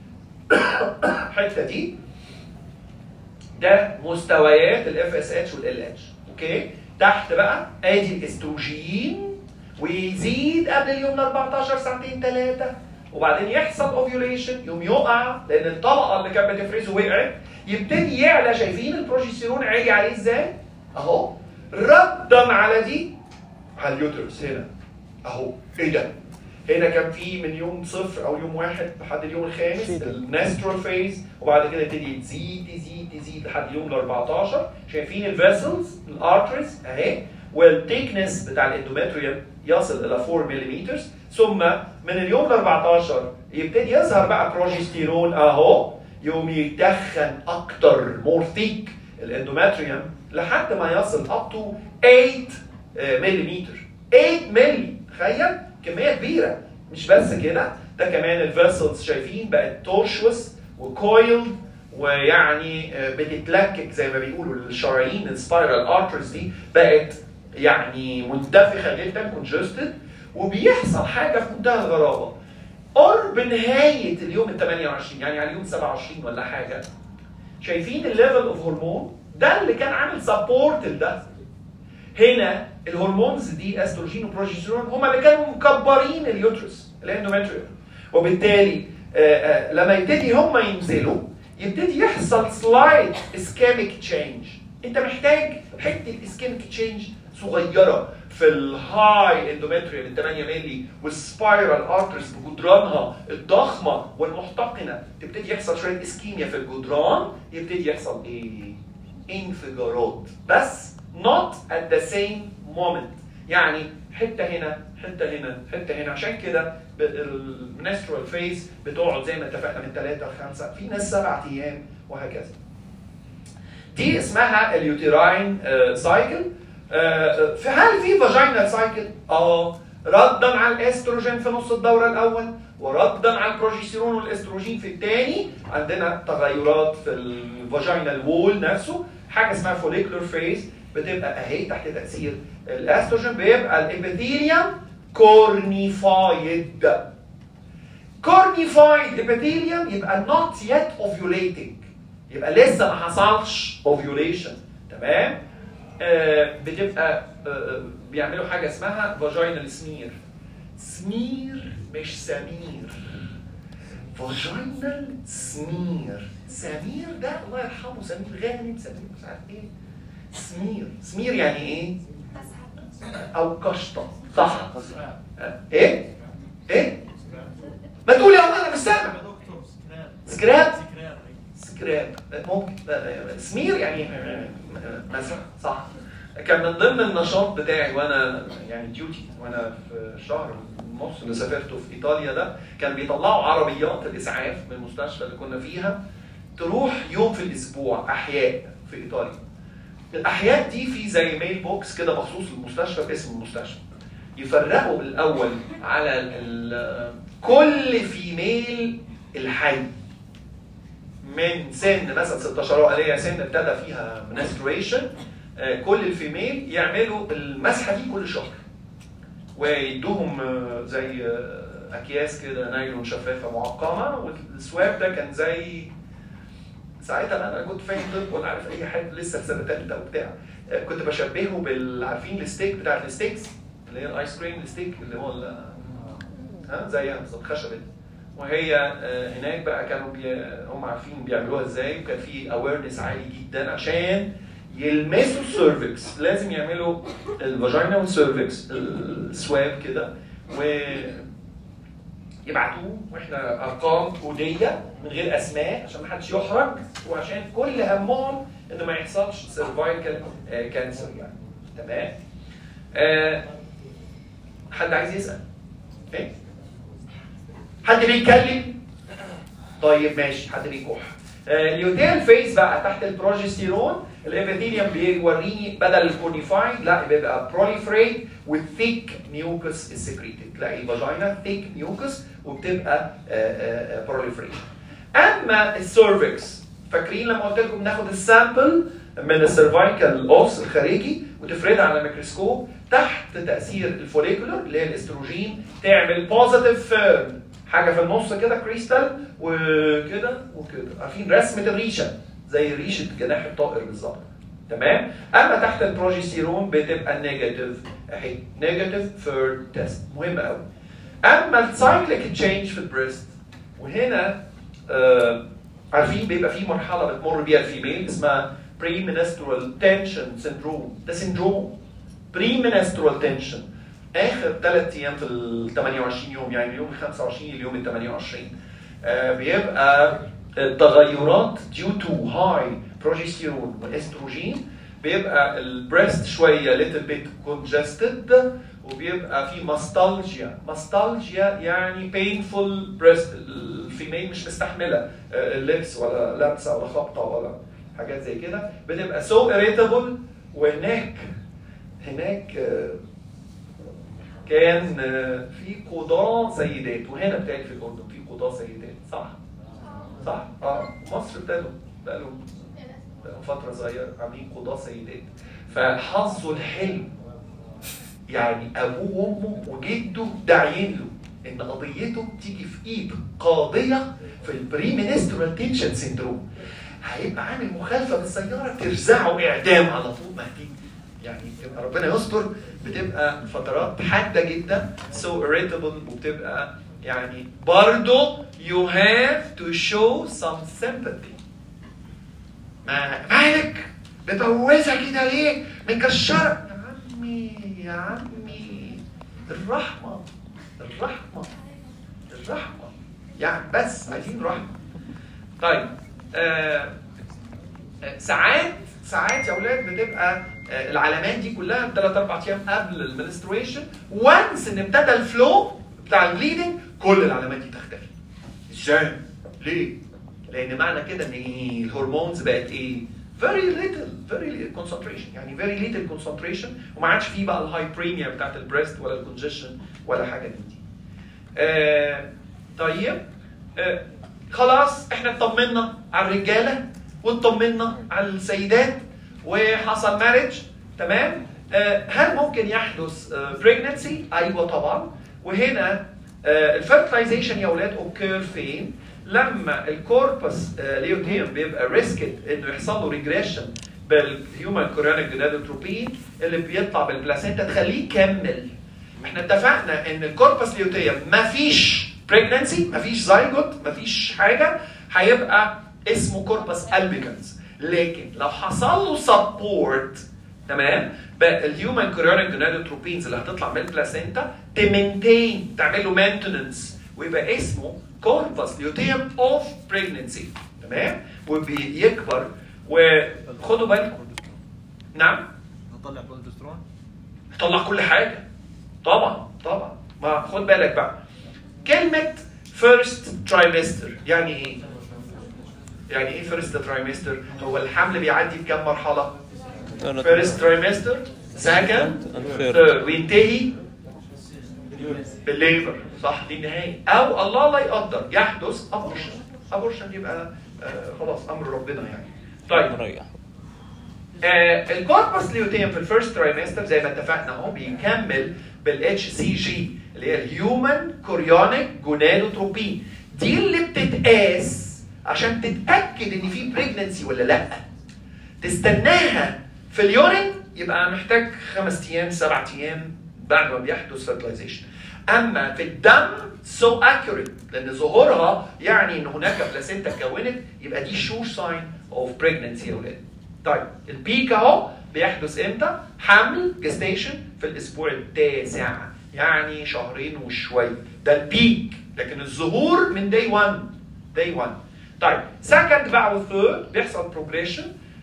الحته دي ده مستويات الاف اس اتش والال اتش اوكي تحت بقى ادي الاستروجين ويزيد قبل اليوم ال 14 ساعتين ثلاثه وبعدين يحصل اوفيوليشن يوم يقع لان الطبقه اللي كانت بتفرزه وقعت يبتدي يعلى شايفين البروجستيرون عالي عليه ازاي؟ اهو ردا على دي على اليوترس هنا اهو ايه ده؟ هنا كان في من يوم صفر او يوم واحد لحد اليوم الخامس النسترال فيز وبعد كده يبتدي تزيد تزيد تزيد لحد اليوم ال 14 شايفين الفيسلز الارتريز اهي والتيكنس بتاع الاندومتريوم يصل الى 4 ملم ثم من اليوم ال 14 يبتدي يظهر بقى بروجستيرون اهو يوم يتخن اكتر مور ثيك الاندومتريوم لحد ما يصل اب تو 8 ملم 8 ملي تخيل كميه كبيره مش بس كده ده كمان الفيسلز شايفين بقت تورشوس وكويلد ويعني آه، بتتلكك زي ما بيقولوا الشرايين السبايرال ارترز دي بقت يعني منتفخه جدا كونجستد وبيحصل حاجه في منتهى الغرابه قرب نهايه اليوم ال 28 يعني على اليوم 27 ولا حاجه شايفين الليفل اوف هرمون ده اللي كان عامل سبورت لده هنا الهرمونز دي استروجين وبروجستيرون هما اللي كانوا مكبرين اليوترس الاندومتريوم وبالتالي آه، آه، لما يبتدي هما ينزلوا يبتدي يحصل سلايد اسكيميك تشينج انت محتاج حته اسكيميك تشينج صغيره في الهاي اندومتريوم ال 8 مللي والسبايرال ارترز بجدرانها الضخمه والمحتقنه تبتدي يحصل شويه اسكيميا في الجدران يبتدي يحصل ايه؟ انفجارات بس not at the same moment يعني حته هنا حته هنا حته هنا عشان كده المنسترال فيز بتقعد زي ما اتفقنا من ثلاثه لخمسه في ناس سبع ايام وهكذا دي اسمها اليوتيراين سايكل في هل في فاجينال سايكل؟ اه ردا على الاستروجين في نص الدوره الاول وردا على البروجستيرون والاستروجين في الثاني عندنا تغيرات في الفاجينال وول نفسه حاجه اسمها فوليكولر فيز بتبقى اهي تحت تاثير الاستروجين بيبقى الابيثيليوم كورنيفايد كورنيفايد ابيثيليوم يبقى not yet ovulating يبقى لسه ما حصلش ovulation تمام آه بتبقى آه آه، بيعملوا حاجه اسمها فاجينال سمير سمير مش سمير فاجينال سمير سمير ده الله يرحمه سمير غانم سمير مش عارف ايه سمير سمير يعني ايه او قشطه صح آه، ايه ايه ما تقول يا عم انا مش سامع دكتور سكراب سكراب سكراب سكراب ممكن سمير يعني مثلا صح كان من ضمن النشاط بتاعي وانا يعني ديوتي وانا في الشهر ونص اللي سافرته في ايطاليا ده كان بيطلعوا عربيات الاسعاف من المستشفى اللي كنا فيها تروح يوم في الاسبوع احياء في ايطاليا الاحياء دي في زي ميل بوكس كده مخصوص للمستشفى باسم المستشفى يفرقوا الاول على ال- كل فيميل الحي من سن مثلا 16 اللي هي سن ابتدى فيها menstruation آه، كل الفيميل يعملوا المسحه دي كل شهر ويدوهم آه، زي آه، اكياس كده نايلون شفافه معقمه والسواب ده كان زي ساعتها انا كنت فاهم طب ولا عارف اي حاجه لسه في سنه ثالثه وبتاع آه، كنت بشبهه بال عارفين الستيك بتاع الستيكس اللي هي الايس كريم الستيك اللي هو ال- ها زيها بالظبط خشبه دي. وهي آه، هناك بقى كانوا بي... هم عارفين بيعملوها ازاي وكان في اويرنس عالي جدا عشان يلمسوا السيرفكس لازم يعملوا الفاجينا والسيرفكس السواب كده و يبعتوه واحنا ارقام كوديه من غير اسماء عشان ما حدش يحرج وعشان كل همهم ان ما يحصلش سيرفايكال كانسر يعني تمام آه، حد عايز يسال ايه حد بيتكلم طيب ماشي حد بيكح آه، اليوتيل فيز بقى تحت البروجستيرون الابيثيليوم بيوريني بدل الكونيفايد لا بيبقى بروليفريت والثيك ميوكس السكريتد تلاقي الفاجينا ثيك ميوكس وبتبقى بروليفريت اما السيرفكس فاكرين لما قلت لكم ناخد السامبل من السيرفايكال اوس الخارجي وتفردها على الميكروسكوب تحت تاثير الفوليكولر اللي هي الاستروجين تعمل بوزيتيف فيرم حاجه في النص كده كريستال وكده وكده عارفين رسمه الريشه زي ريشه جناح الطائر بالظبط تمام اما تحت البروجستيرون بتبقى نيجاتيف اهي نيجاتيف فير تيست مهم قوي اما السايكليك تشينج في البريست وهنا آه عارفين بيبقى في مرحله بتمر بيها الفيميل اسمها بري منسترال تنشن سندروم ده سندروم بري منسترال تنشن اخر ثلاث ايام في ال 28 يوم يعني اليوم ال 25 اليوم ال 28 آه بيبقى التغيرات due to high progesterone واستروجين بيبقى البريست شويه little bit congested وبيبقى في ماستالجيا ماستالجيا يعني painful breast الفيميل مش مستحمله آه، اللبس ولا لابسه ولا خبطه ولا حاجات زي كده بتبقى so irritable وهناك هناك آه، كان آه، في قضاة سيدات وهنا بتاعي في الأردن في قضاة سيدات صح؟ صح؟ اه مصر ابتدوا بقالوا بقالوا فترة صغيرة عاملين قضاة سيدات فحظه الحلم يعني أبوه وأمه وجده داعيين له إن قضيته تيجي في إيد قاضية في البري منسترال تنشن سيندروم هيبقى عامل مخالفة بالسيارة ترزعه إعدام على طول ما دي يعني بتبقى ربنا يستر بتبقى فترات حادة جدا so irritable وبتبقى يعني برضه you have to show some sympathy ما مالك متجوزة كده ليه؟ مكشرة يا عمي يا عمي الرحمة الرحمة الرحمة يعني بس عايزين رحمة طيب آه آه، ساعات ساعات يا اولاد بتبقى آه، العلامات دي كلها ثلاث اربع ايام قبل المنستريشن وانس ان ابتدى الفلو بتاع البليدنج كل العلامات دي تختفي ازاي؟ ليه؟ لان معنى كده ان ايه الهرمونز بقت ايه؟ very little very little concentration يعني very little concentration وما عادش فيه بقى الهايبريميا بتاعت البريست ولا الكونجيشن ولا حاجه من دي. آه طيب آه خلاص احنا اطمنا على الرجاله واطمنا على السيدات وحصل مارج تمام آه هل ممكن يحدث بريجنسي؟ ايوه طبعا وهنا الفيرتلايزيشن يا اولاد اوكير فين؟ لما الكوربس ليوتيم بيبقى ريسكت انه يحصل له ريجريشن بالهيومن كوريونيك جونادوتروبين اللي بيطلع بالبلاسينتا تخليه يكمل احنا اتفقنا ان الكوربس ليوتيم مفيش بريجنسي مفيش زايجوت مفيش حاجه هيبقى اسمه كوربس البيكنز لكن لو حصل له سبورت تمام بقى الهيومن كوريونيك جونادوتروبينز اللي هتطلع من البلاسينتا تمنتين تعمل له مينتننس ويبقى اسمه كوربس ليوتيم اوف بريجنسي تمام وبيكبر وخدوا بالكم نعم نطلع بروجسترون طلع كل حاجه طبعا طبعا ما خد بالك بقى كلمه فيرست ترايمستر يعني ايه يعني ايه فيرست ترايمستر هو الحمل بيعدي بكام مرحله فيرست ترايمستر سكند ثيرد وينتهي بالليبر صح دي النهايه او الله لا يقدر يحدث ابورشن ابورشن يبقى آه خلاص امر ربنا يعني طيب مريح آه الكوربس ليوتيم في الفيرست ترايمستر زي ما اتفقنا اهو بيكمل بالاتش سي جي اللي هي الهيومن كوريونيك جونادوتروبين دي اللي بتتقاس عشان تتاكد ان في بريجننسي ولا لا تستناها في اليورين يبقى محتاج خمس ايام سبع ايام بعد ما بيحدث فيرتلايزيشن اما في الدم سو so accurate لان ظهورها يعني ان هناك بلاسينتا اتكونت يبقى دي شور ساين اوف بريجننسي يا اولاد طيب البيك اهو بيحدث امتى؟ حمل جستيشن في الاسبوع التاسع يعني شهرين وشويه ده البيك لكن الظهور من داي 1 داي 1 طيب سكند بقى وثيرد بيحصل بروجريشن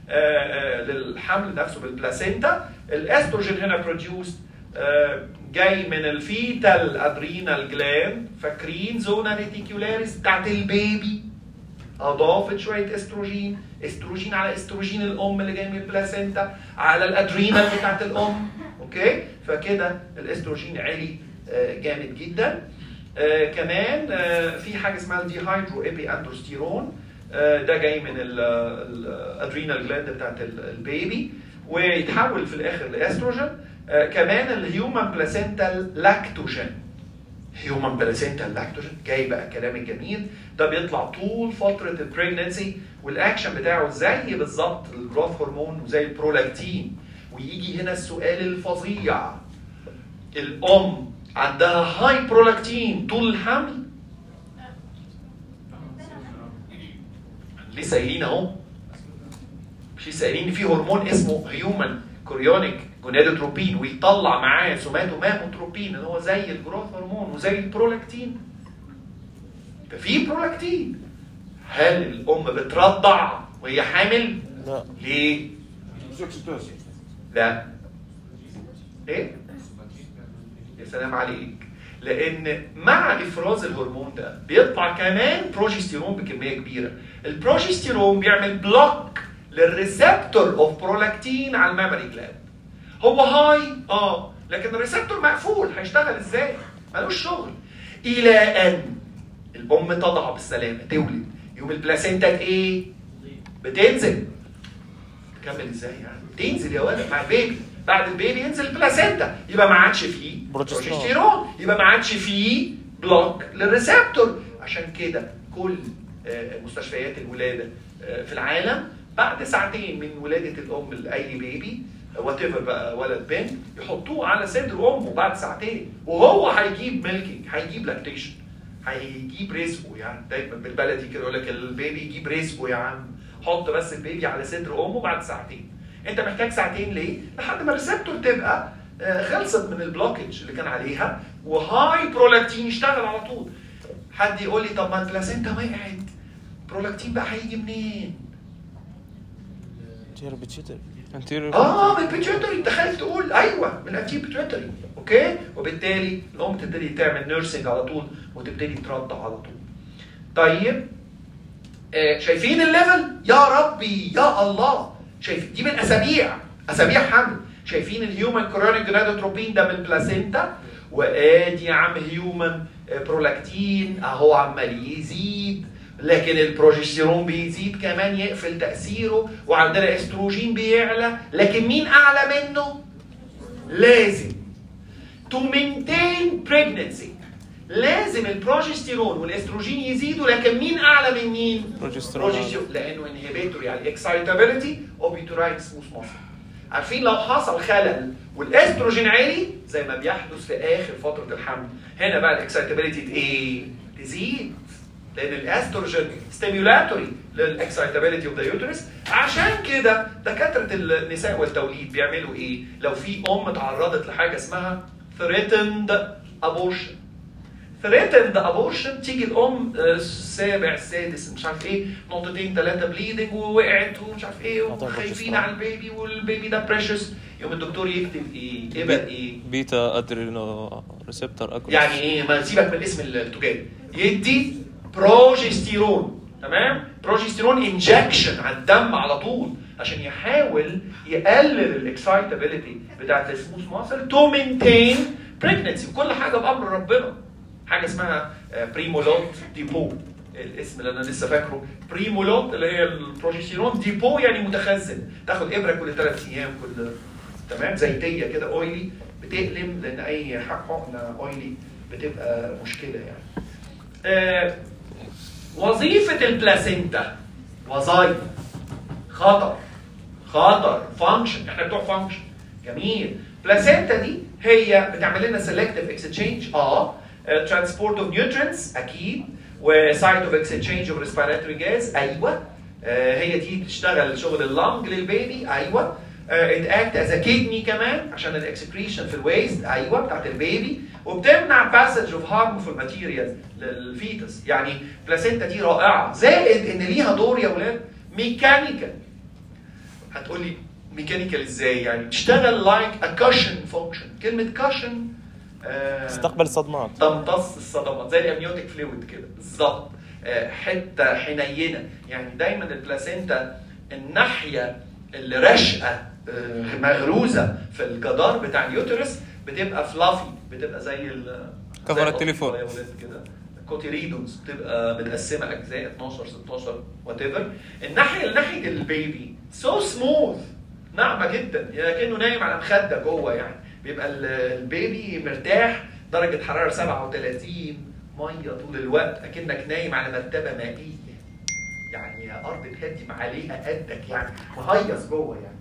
للحمل نفسه بالبلاسينتا الاستروجين هنا بروديوسد جاي من الفيتال ادرينال جلاند فاكرين زونا ريتيكولاريس بتاعت البيبي اضافت شويه استروجين استروجين على استروجين الام اللي جاي من البلاسينتا على الادرينال بتاعت الام اوكي فكده الاستروجين عالي آه، جامد جدا آه، كمان آه، في حاجه اسمها الديهايدرو ايبي اندروستيرون آه، ده جاي من الادرينال جلاند بتاعت ال- البيبي ويتحول في الاخر لاستروجين آه، كمان الهيومن بلاسينتال لاكتوجين هيومن بلاسينتال لاكتوجين جاي بقى الكلام الجميل ده بيطلع طول فتره البريجننسي والاكشن بتاعه زي بالظبط الجروث هرمون وزي البرولاكتين ويجي هنا السؤال الفظيع الام عندها هاي برولاكتين طول الحمل لسه قايلين اهو مش لسه قايلين إن في هرمون اسمه هيومن كوريونيك جونادوتروبين ويطلع معاه سوماتوماموتروبين اللي هو زي الجروث هرمون وزي البرولاكتين ففي برولاكتين هل الام بترضع وهي حامل؟ لا ليه؟ لا ايه؟ يا سلام عليك لان مع افراز الهرمون ده بيطلع كمان بروجستيرون بكميه كبيره البروجستيرون بيعمل بلوك للريسبتور اوف برولاكتين على الميموري جلاند هو هاي اه لكن الريسبتور مقفول هيشتغل ازاي ملوش شغل الى ان الام تضع بالسلامه تولد يوم البلاسينتا ايه بتنزل تكمل ازاي يعني تنزل يا ولد مع البيبي بعد البيبي ينزل البلاسينتا يبقى ما عادش فيه بروجسترون. بروجستيرون يبقى ما عادش فيه بلوك للريسبتور عشان كده كل آه، مستشفيات الولاده آه، في العالم بعد ساعتين من ولاده الام لاي بيبي وات ايفر بقى ولد بنت يحطوه على صدر امه بعد ساعتين وهو هيجيب ميلكينج هيجيب لاكتيشن هيجيب رزقه يعني دايما بالبلدي كده يقول لك البيبي يجيب رزقه يا عم حط بس البيبي على صدر امه بعد ساعتين انت محتاج ساعتين ليه؟ لحد ما الريسبتور تبقى آه، خلصت من البلوكج اللي كان عليها وهاي برولاكتين يشتغل على طول حد يقول لي طب ما البلاسينتا وقعت برولاكتين بقى هيجي منين؟ انتير بتشتر انتير اه من البيتيوتري انت خايف تقول ايوه من الانتي بيتيوتري اوكي وبالتالي الام تبتدي تعمل نيرسينج على طول وتبتدي ترضع على طول طيب آه شايفين الليفل يا ربي يا الله شايف دي من اسابيع اسابيع حمل شايفين الهيومن كورونيك جونادوتروبين ده من البلاسينتا وادي يا عم هيومن برولاكتين اهو عمال يزيد لكن البروجستيرون بيزيد كمان يقفل تاثيره وعندنا استروجين بيعلى لكن مين اعلى منه لازم to maintain pregnancy لازم البروجستيرون والاستروجين يزيدوا لكن مين اعلى من مين؟ بروجستيرون أعلى. بروجستيرون لانه انهبيتوري على الاكسايتابيلتي اوبيتوراين سموث ماسل عارفين لو حصل خلل والاستروجين عالي زي ما بيحدث في اخر فتره الحمل هنا بقى الاكسايتابيلتي ايه؟ تزيد لان الاستروجين ستيمولاتوري للاكسايتابيلتي اوف ذا يوترس عشان كده دكاتره النساء والتوليد بيعملوا ايه؟ لو في ام تعرضت لحاجه اسمها threatened abortion threatened abortion تيجي الام آه، السابع السادس مش عارف ايه نقطتين ثلاثه بليدنج ووقعت ومش عارف ايه أعطاها وخايفين بروجسترون. على البيبي والبيبي ده بريشس يوم الدكتور يكتب ايه؟ يبقى ايه؟ بيتا ادرينو ريسبتور اكروس يعني ايه ما سيبك من الاسم التجاري يدي بروجستيرون تمام بروجستيرون انجكشن على الدم على طول عشان يحاول يقلل الاكسايتابيلتي بتاعت السموث ماسل تو مينتين بريجنسي وكل حاجه بامر ربنا حاجه اسمها بريمولوت ديبو الاسم اللي انا لسه فاكره بريمولوت اللي هي البروجستيرون ديبو يعني متخزن تاخد ابره كل ثلاث ايام كل تمام زيتيه كده اويلي بتقلم لان اي حقنه اويلي بتبقى مشكله يعني. آه وظيفه البلاسينتا وظائف خطر خطر فانكشن احنا بتوع فانكشن جميل بلاسينتا دي هي بتعمل لنا سيلكتيف اكسشينج اه ترانسبورت اوف نيوترينتس اكيد وسايت اوف اكسشينج اوف ريسبيراتوري جاز ايوه آه، هي دي بتشتغل شغل اللنج للبيبي ايوه ات اكت از كيدني كمان عشان الاكسكريشن في الويست ايوه بتاعت البيبي وبتمنع باسج اوف هارمفول ماتيريال للفيتس يعني بلاسينتا دي رائعه زائد ان ليها دور يا ولاد ميكانيكال هتقولي ميكانيكال ازاي يعني بتشتغل لايك ا كاشن فانكشن كلمه كاشن تستقبل الصدمات تمتص الصدمات زي الامنيوتيك فلويد كده بالظبط آه، حته حنينه يعني دايما البلاسينتا الناحيه اللي راشقه آه، مغروزه في الجدار بتاع اليوترس بتبقى فلافي بتبقى زي ال كفر زي التليفون. القطة يا ولاد كده كوتيريدونز بتبقى متقسمه اجزاء 12 16 وات ايفر الناحيه اللي ناحيه البيبي سو سموث ناعمه جدا يعني كانه نايم على مخده جوه يعني بيبقى ال- البيبي مرتاح درجه حراره 37 ميه طول الوقت اكنك نايم على مرتبه مائيه يعني ارض تهدم عليها قدك يعني مهيص جوه يعني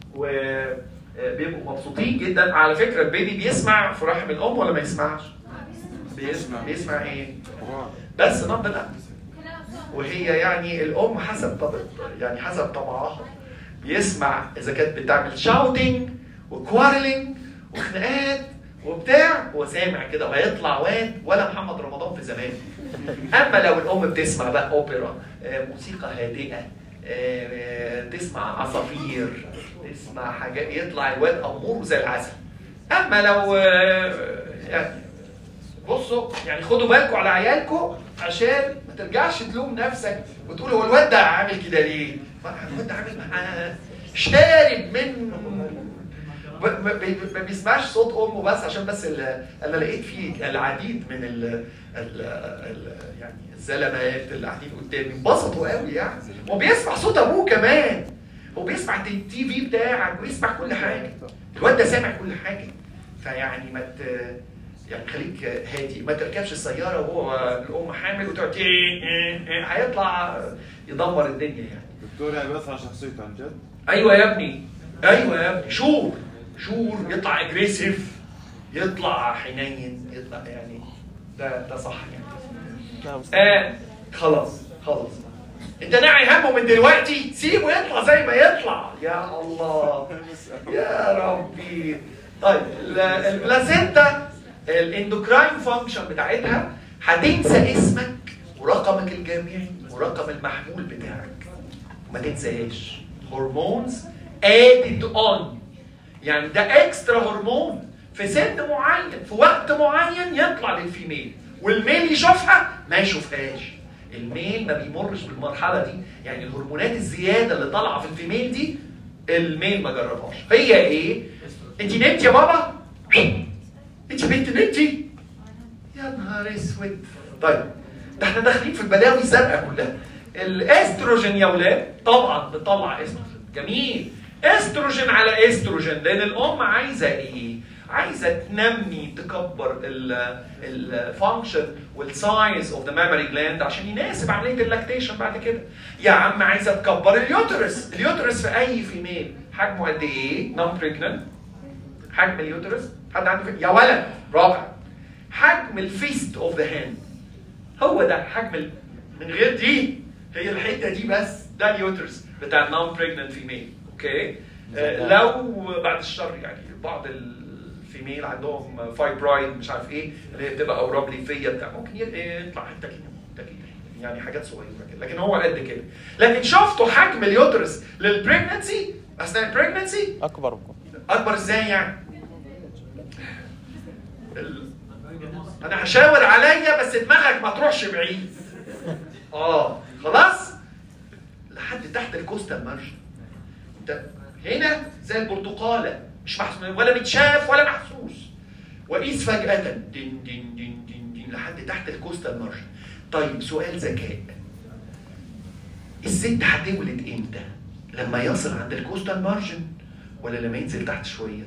وبيبقوا مبسوطين جدا على فكره البيبي بيسمع في رحم الام ولا ما يسمعش؟ بيسمع بيسمع ايه؟ بس نبض القلب وهي يعني الام حسب طب يعني حسب طبعها بيسمع اذا كانت بتعمل شاوتنج وكوارلينج وخناقات وبتاع هو سامع كده وهيطلع واد ولا محمد رمضان في زمان اما لو الام بتسمع بقى اوبرا آه، موسيقى هادئه آه، آه، تسمع عصافير تسمع حاجات يطلع الواد امور زي العسل اما لو آه، يعني بصوا يعني خدوا بالكم على عيالكم عشان ما ترجعش تلوم نفسك وتقول هو الواد ده عامل كده ليه؟ ما الواد ده عامل معاه شارب منه ما- ما بي- ما بيسمعش صوت امه بس عشان بس ال- انا لقيت فيه العديد من ال ال ال يعني الزلمات اللي قاعدين قدامي انبسطوا قوي يعني وبيسمع صوت ابوه كمان وبيسمع التي في بتاعك ويسمع كل حاجه الواد ده سامع كل حاجه فيعني ما ت... يعني خليك هادي ما تركبش السياره وهو الام حامل وتقعد إيه إيه إيه، هيطلع يدمر الدنيا يعني دكتور يعني بيأثر على شخصيته عن جد؟ ايوه يا ابني ايوه يا ابني شور شور يطلع اجريسيف يطلع حنين يطلع يعني ده ده صح يعني لا بس آه خلاص خلاص انت ناعي همه من دلوقتي سيبه يطلع زي ما يطلع يا الله يا ربي طيب ال- البلاسينتا الاندوكراين فانكشن بتاعتها هتنسى اسمك ورقمك الجامعي ورقم المحمول بتاعك ما تنساهاش هرمونز ادد اون يعني ده اكسترا هرمون في سن معين في وقت معين يطلع للفيميل والميل يشوفها ما يشوفهاش الميل ما بيمرش بالمرحله دي يعني الهرمونات الزياده اللي طالعه في الفيميل دي الميل ما جربهاش هي ايه انت نمت يا بابا انت بنت نمتي يا نهار اسود طيب ده احنا داخلين في البلاوي الزرقاء كلها الاستروجين يا ولاد طبعا بتطلع استروجين جميل استروجين على استروجين لان الام عايزه ايه عايزه تنمي تكبر الفانكشن والسايز اوف ذا مامري جلاند عشان يناسب عمليه اللاكتيشن بعد كده يا عم عايزه تكبر اليوترس اليوترس في اي فيميل حجمه قد ايه نون بريجننت حجم اليوترس حد عنده فكرة؟ يا ولد رائع حجم الفيست اوف ذا هاند هو ده حجم ال... من غير دي هي الحته دي بس ده اليوترس بتاع النون بريجننت فيميل اوكي آه لو بعد الشر يعني بعض الفيميل عندهم فايبرويد مش عارف ايه اللي هي بتبقى اورام ليفيه بتاع ممكن يطلع حته كده حتة كده يعني حاجات صغيره كده لكن هو قد كده لكن شفتوا حجم اليوترس للبريجننسي اثناء البريجننسي اكبر بكون. اكبر ازاي يعني؟ ال... انا هشاور عليا بس دماغك ما تروحش بعيد اه خلاص لحد تحت الكوستال مارجن انت هنا زي البرتقاله مش محسوس ولا متشاف ولا محسوس وقيس فجأة دين دين دين دين دين لحد تحت الكوستال مارجن طيب سؤال ذكاء الست هتولد امتى؟ لما يصل عند الكوستال مارجن ولا لما ينزل تحت شويه؟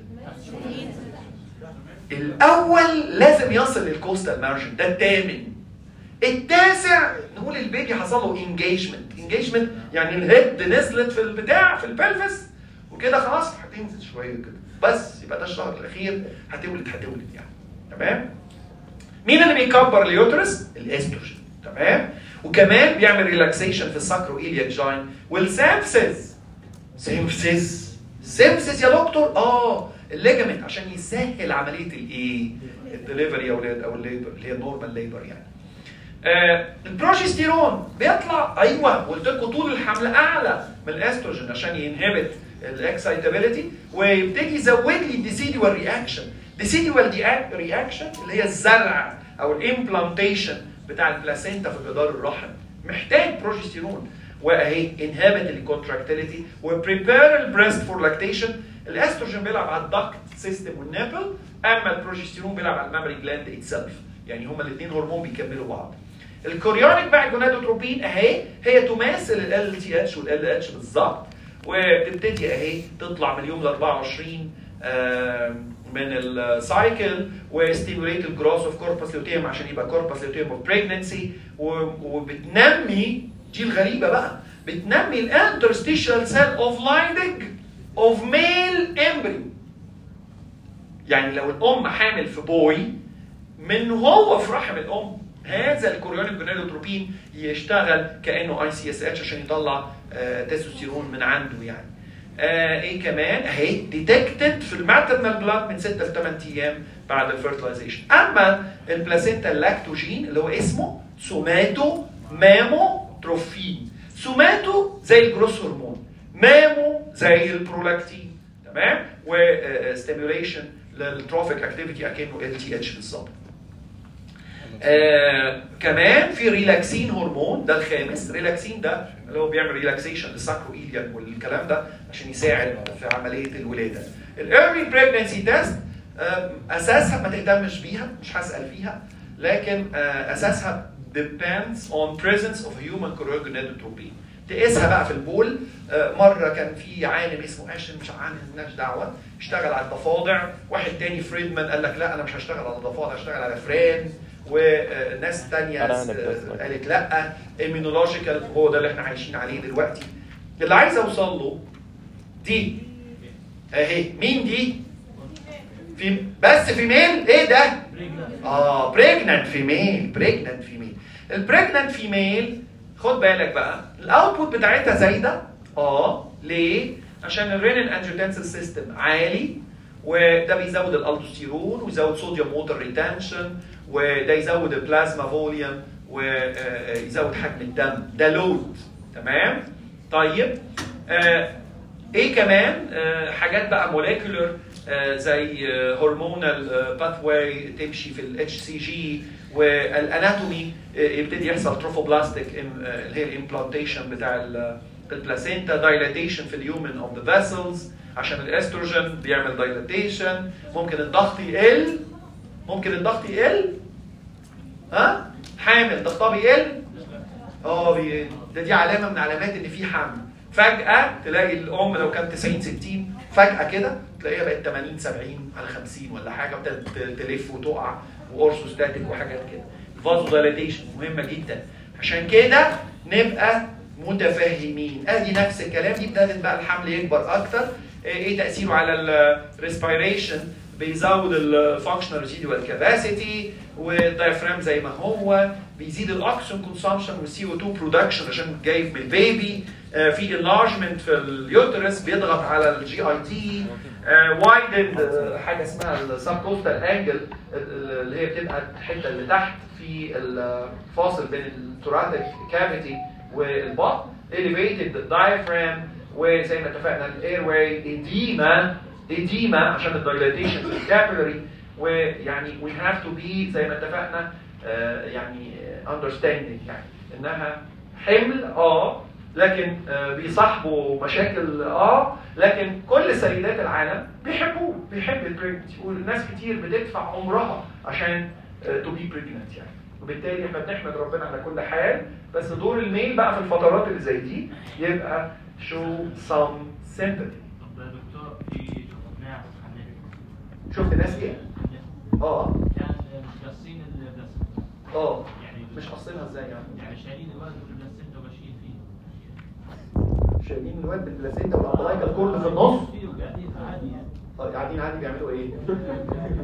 الاول لازم يصل للكوستال مارجن ده الثامن التاسع نقول البيبي حصل له انجيجمنت انجيجمنت يعني الهيد نزلت في البتاع في البلفس وكده خلاص هتنزل شويه كده بس يبقى ده الشهر الاخير هتولد هتولد يعني تمام مين اللي بيكبر اليوترس الاستروجين تمام وكمان بيعمل ريلاكسيشن في الساكرو ايلياك جاين والسامسز سيمسز سيمسز يا دكتور اه الليجمنت عشان يسهل عمليه الايه الدليفري يا اولاد او الليبر اللي هي النورمال ليبر يعني آه البروجستيرون بيطلع ايوه قلت لكم طول الحمل اعلى من الاستروجين عشان ينهبت الاكسايتابيلتي ويبتدي يزود لي الديسيدوال رياكشن ديسيدوال رياكشن اللي هي الزرع او الامبلانتيشن بتاع البلاسينتا في جدار الرحم محتاج بروجستيرون واهي انهبت الكونتراكتيليتي وبريبير البريست فور لاكتيشن الاستروجين بيلعب على الدكت سيستم والنابل اما البروجستيرون بيلعب على المامري جلاند اتسلف يعني هما الاثنين هرمون بيكملوا بعض الكوريونيك بقى جونادوتروبين اهي هي تماثل ال تي اتش والال اتش بالظبط وبتبتدي اهي تطلع من اليوم ال 24 من السايكل وستيموليت الجروث اوف كوربس لوتيوم عشان يبقى كوربس لوتيوم اوف بريجننسي وبتنمي دي الغريبه بقى بتنمي الانترستيشال سيل اوف لايننج اوف ميل امبريو يعني لو الام حامل في بوي من هو في رحم الام هذا الكوريونيك جونادوتروبين يشتغل كانه اي سي اس اتش عشان يطلع آه تستوستيرون من عنده يعني آه ايه كمان اهي ديتكتد في الماترنال بلاد من 6 ل 8 ايام بعد الفيرتلايزيشن اما البلاسينتا اللاكتوجين اللي هو اسمه سوماتو مامو تروفين سوماتو زي الجروس هرمون مامو زي البرولاكتين تمام وستيميوليشن للتروفيك اكتيفيتي اكنه ال تي اتش بالظبط آه كمان في ريلاكسين هرمون ده الخامس ريلاكسين ده اللي هو بيعمل ريلاكسيشن للساكرو ايلياك والكلام ده عشان يساعد في عمليه الولاده الايرلي بريجنسي تيست اساسها ما تهتمش بيها مش هسال فيها لكن آه اساسها depends on presence of human choriogonadotropin تقيسها بقى في البول آه مره كان في عالم اسمه اشن مش عالم مالناش دعوه اشتغل على الضفادع واحد تاني فريدمان قال لك لا انا مش هشتغل على الضفادع هشتغل على فران وناس تانية قالت لا ايمينولوجيكال هو ده اللي احنا عايشين عليه دلوقتي اللي عايز اوصل له دي اهي مين دي؟ في بس فيميل ايه ده؟ اه بريجننت فيميل بريجننت فيميل البريجننت فيميل خد بالك بقى الاوتبوت بتاعتها زايده اه ليه؟ عشان الرينين انجيوتنسل سيستم عالي وده بيزود الالدوستيرون ويزود صوديوم ووتر ريتنشن وده يزود البلازما فوليوم ويزود حجم الدم ده لود تمام طيب آه ايه كمان آه حاجات بقى موليكولر آه زي هرمونال باثواي تمشي في الاتش سي جي والاناتومي يبتدي يحصل تروفوبلاستيك اللي هي الامبلانتيشن بتاع البلاسينتا دايلاتيشن في اليومن اوف ذا فيسلز عشان الاستروجين بيعمل دايلاتيشن ممكن الضغط يقل ممكن الضغط يقل ها حامل ضغطها بيقل اه بي- ده دي علامه من علامات ان في حمل فجاه تلاقي الام لو كانت 90 60 فجاه كده تلاقيها بقت 80 70 على 50 ولا حاجه وابتدت ت- تلف وتقع واورثوستاتيك وحاجات كده الفازو دايلاتيشن مهمه جدا عشان كده نبقى متفهمين ادي نفس الكلام دي ابتدت بقى الحمل يكبر اكتر ايه إيه تاثيره على الريسبيريشن بيزود الفانكشنال ريزيدوال كاباسيتي والدايفرام زي ما هو بيزيد الاكسجين كونسامشن والسي او 2 برودكشن عشان جاي من البيبي آه، في انلارجمنت في اليوترس بيضغط على الجي اي تي وايدد حاجه اسمها السب كوستال انجل اللي هي بتبقى الحته اللي تحت في الفاصل بين الثوراتيك كافيتي والبطن elevated diaphragm وزي ما اتفقنا الاير واي edema edema عشان الدايلاتيشن في الكابيلاري ويعني we have to be زي ما اتفقنا آه، يعني آه، understanding يعني انها حمل اه لكن آه، بيصاحبوا مشاكل اه لكن كل سيدات العالم بيحبوه بيحب البريجنسي والناس كتير بتدفع عمرها عشان تو بي بريجننت يعني وبالتالي احنا بنحمد ربنا على كل حال بس دور الميل بقى في الفترات اللي زي دي يبقى show some sympathy طب يا دكتور في شفناه حاليا شفت ناس ايه؟ اه كان مش قاصين البلاسنتا اه يعني مش قاصينها ازاي يعني؟ يعني شايلين الولد بالبلاسنتا وماشيين فيه شايلين الواد بالبلاسينتا والامبلايكال كورد في النص فيه وقاعدين عادي يعني طيب قاعدين عادي بيعملوا ايه؟